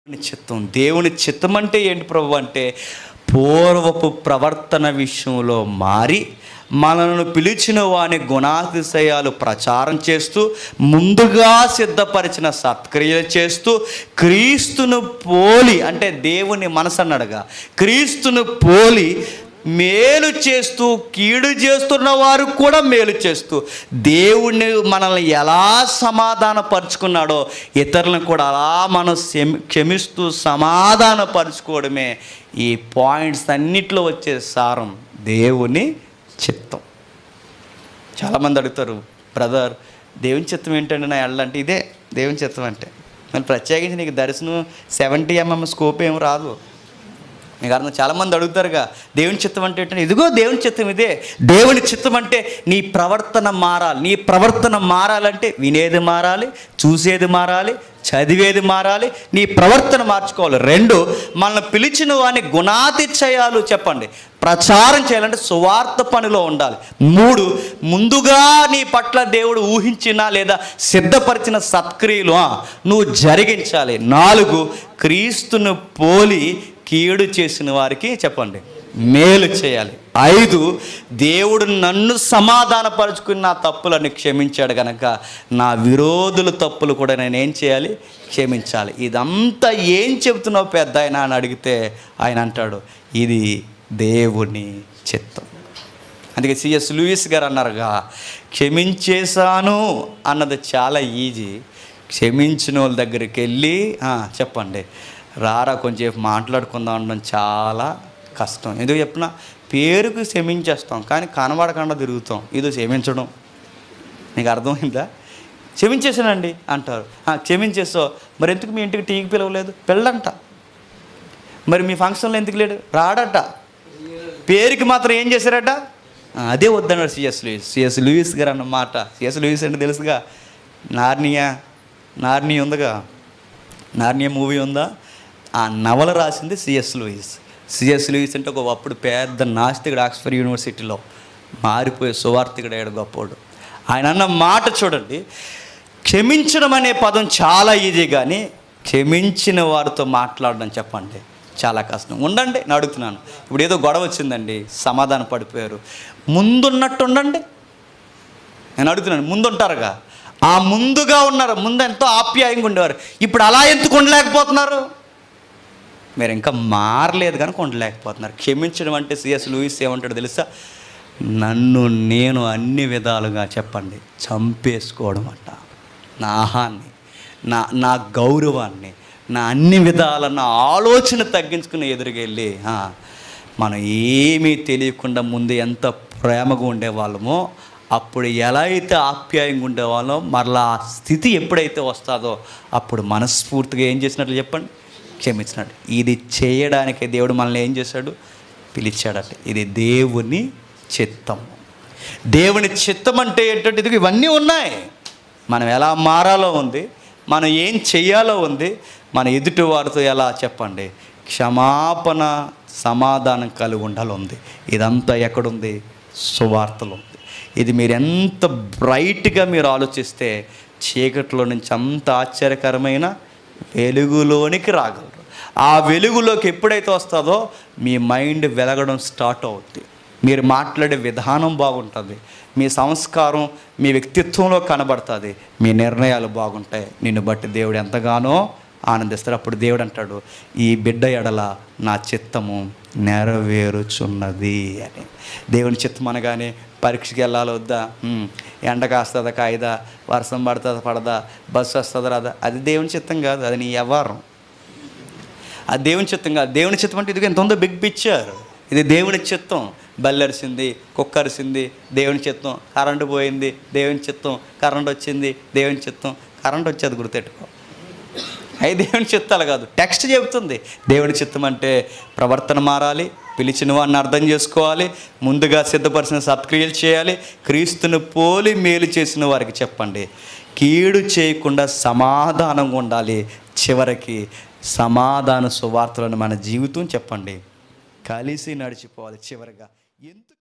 దేవుని చిత్తం దేవుని చిత్తం అంటే ఏంటి ప్రభు అంటే పూర్వపు ప్రవర్తన విషయంలో మారి మనల్ని పిలిచిన వాని గుణాతిశయాలు ప్రచారం చేస్తూ ముందుగా సిద్ధపరిచిన సత్క్రియలు చేస్తూ క్రీస్తును పోలి అంటే దేవుని మనసు అన్నాడుగా క్రీస్తును పోలి మేలు చేస్తూ కీడు చేస్తున్న వారు కూడా మేలు చేస్తూ దేవుణ్ణి మనల్ని ఎలా సమాధానపరుచుకున్నాడో ఇతరులను కూడా అలా మనం క్షమి క్షమిస్తూ సమాధానపరుచుకోవడమే ఈ పాయింట్స్ అన్నిట్లో వచ్చే సారం దేవుని చిత్తం చాలామంది అడుగుతారు బ్రదర్ దేవుని చిత్తం ఏంటంటే నా ఎళ్ళంటే ఇదే దేవుని చిత్తం అంటే మరి ప్రత్యేకించి నీకు దర్శనం సెవెంటీ ఎంఎం స్కోప్ ఏం రాదు మీకు అర్థం చాలామంది అడుగుతారుగా దేవుని చిత్తం అంటే ఏంటంటే ఇదిగో దేవుని చిత్తం ఇదే దేవుని చిత్తం అంటే నీ ప్రవర్తన మారాలి నీ ప్రవర్తన మారాలంటే వినేది మారాలి చూసేది మారాలి చదివేది మారాలి నీ ప్రవర్తన మార్చుకోవాలి రెండు మనల్ని పిలిచిన వాని గుణాతిశయాలు చెప్పండి ప్రచారం చేయాలంటే సువార్త పనిలో ఉండాలి మూడు ముందుగా నీ పట్ల దేవుడు ఊహించిన లేదా సిద్ధపరిచిన సత్క్రియలు ఆ, నువ్వు జరిగించాలి నాలుగు క్రీస్తును పోలి కీడు చేసిన వారికి చెప్పండి మేలు చేయాలి ఐదు దేవుడు నన్ను సమాధానపరుచుకుని నా తప్పులను క్షమించాడు కనుక నా విరోధుల తప్పులు కూడా నేనేం చేయాలి క్షమించాలి ఇదంతా ఏం చెబుతున్నావు పెద్ద ఆయన అని అడిగితే ఆయన అంటాడు ఇది దేవుని చిత్తం అందుకే సిఎస్ లూయిస్ గారు అన్నారుగా క్షమించేశాను అన్నది చాలా ఈజీ క్షమించిన వాళ్ళ దగ్గరికి వెళ్ళి "ఆ, చెప్పండి రారా కొంచెం మాట్లాడుకుందాం అనడం చాలా కష్టం ఎందుకు చెప్పిన పేరుకు క్షమించేస్తాం కానీ కనబడకుండా తిరుగుతాం ఇది క్షమించడం నీకు అర్థమైందా క్షమించేసానండి అంటారు "ఆ, క్షమించేసావు మరి ఎందుకు మీ ఇంటికి టీకి పిలవలేదు పెళ్ళంట మరి మీ ఫంక్షన్లో ఎందుకు లేడు రాడట పేరుకి మాత్రం ఏం చేశారట ఆ, అదే వద్దన్నాడు సిఎస్ లూయిస్ సిఎస్ లూయిస్ గారు అన్నమాట సిఎస్ లూయిస్ అంటే తెలుసుగా నార్నియా నార్నియా ఉందిగా నార్నియా మూవీ ఉందా ఆ నవల రాసింది సిఎస్ లూయిస్ సిఎస్ లూయిస్ అంటే ఒక అప్పుడు పెద్ద నాస్తికుడు ఆక్స్ఫర్డ్ యూనివర్సిటీలో మారిపోయే సువార్థికుడు అయ్యాడు గొప్పోడు ఆయన అన్న మాట చూడండి క్షమించడం అనే పదం చాలా ఈజీ కానీ క్షమించిన వారితో మాట్లాడడం చెప్పండి చాలా కష్టం ఉండండి నేను అడుగుతున్నాను ఇప్పుడు ఏదో గొడవ వచ్చిందండి సమాధానం పడిపోయారు ముందున్నట్టు ఉండండి నేను అడుగుతున్నాను ముందుంటారుగా ఆ ముందుగా ఉన్నారు ముందు ఎంతో ఆప్యాయంగా ఉండేవారు ఇప్పుడు అలా ఎందుకు ఉండలేకపోతున్నారు మీరు ఇంకా మారలేదు కనుక ఉండలేకపోతున్నారు క్షమించడం అంటే సిఎస్ లూయిస్ ఏమంటాడు తెలుసా నన్ను నేను అన్ని విధాలుగా చెప్పండి చంపేసుకోవడం అంట నా ఆహాన్ని నా నా గౌరవాన్ని నా అన్ని విధాల నా ఆలోచన తగ్గించుకుని ఎదురుకెళ్ళి ఆ, మనం ఏమీ తెలియకుండా ముందు ఎంత ప్రేమగా ఉండేవాళ్ళమో అప్పుడు ఎలా అయితే ఆప్యాయంగా ఉండేవాళ్ళో మరలా ఆ స్థితి ఎప్పుడైతే వస్తుందో అప్పుడు మనస్ఫూర్తిగా ఏం చేసినట్లు చెప్పండి క్షమించినట్టు ఇది చేయడానికి దేవుడు మనల్ని ఏం చేశాడు పిలిచాడట ఇది దేవుని చిత్తం దేవుని చిత్తం అంటే ఏంటంటే ఇది ఇవన్నీ ఉన్నాయి మనం ఎలా మారాలో ఉంది మనం ఏం చెయ్యాలో ఉంది మన ఎదుటి వారితో ఎలా చెప్పండి క్షమాపణ సమాధానం కలిగి ఉండాలి ఉంది ఇదంతా ఎక్కడుంది సువార్తలో ఉంది ఇది మీరు ఎంత బ్రైట్గా మీరు ఆలోచిస్తే చీకట్లో నుంచి అంత ఆశ్చర్యకరమైన వెలుగులోనికి రాగలరు ఆ వెలుగులోకి ఎప్పుడైతే వస్తుందో మీ మైండ్ వెలగడం స్టార్ట్ అవుద్ది మీరు మాట్లాడే విధానం బాగుంటుంది మీ సంస్కారం మీ వ్యక్తిత్వంలో కనబడుతుంది మీ నిర్ణయాలు బాగుంటాయి నిన్ను బట్టి దేవుడు ఎంతగానో ఆనందిస్తాడు అప్పుడు దేవుడు అంటాడు ఈ బిడ్డ ఎడల నా చిత్తము నెరవేరుచున్నది అని దేవుని చిత్తం అనగానే పరీక్షకి వెళ్ళాలి వద్దా హ్మ్. ఎండ కాస్తుందా కాయదా వర్షం పడుతుందా పడదా బస్సు వస్తుందా రాదా అది దేవుని చిత్తం కాదు అది నీ వ్యవహారం అది దేవుని చిత్తం కాదు దేవుని చిత్తం అంటే ఇది ఎంత ఉందో బిగ్ పిక్చర్ ఇది దేవుని చిత్తం బల్లరిసింది కుక్కరిసింది దేవుని చిత్తం కరెంటు పోయింది దేవుని చిత్తం కరెంట్ వచ్చింది దేవుని చిత్తం కరెంట్ వచ్చేది గుర్తెట్టుకో అవి దేవుని చిత్తాలు కాదు టెక్స్ట్ చెబుతుంది దేవుని చిత్తం అంటే ప్రవర్తన మారాలి పిలిచిన వాడిని అర్థం చేసుకోవాలి ముందుగా సిద్ధపరిచిన సత్క్రియలు చేయాలి క్రీస్తును పోలి మేలు చేసిన వారికి చెప్పండి కీడు చేయకుండా సమాధానంగా ఉండాలి చివరికి సమాధాన సువార్తలను మన జీవితం చెప్పండి కలిసి నడిచిపోవాలి చివరిగా ఎందుకు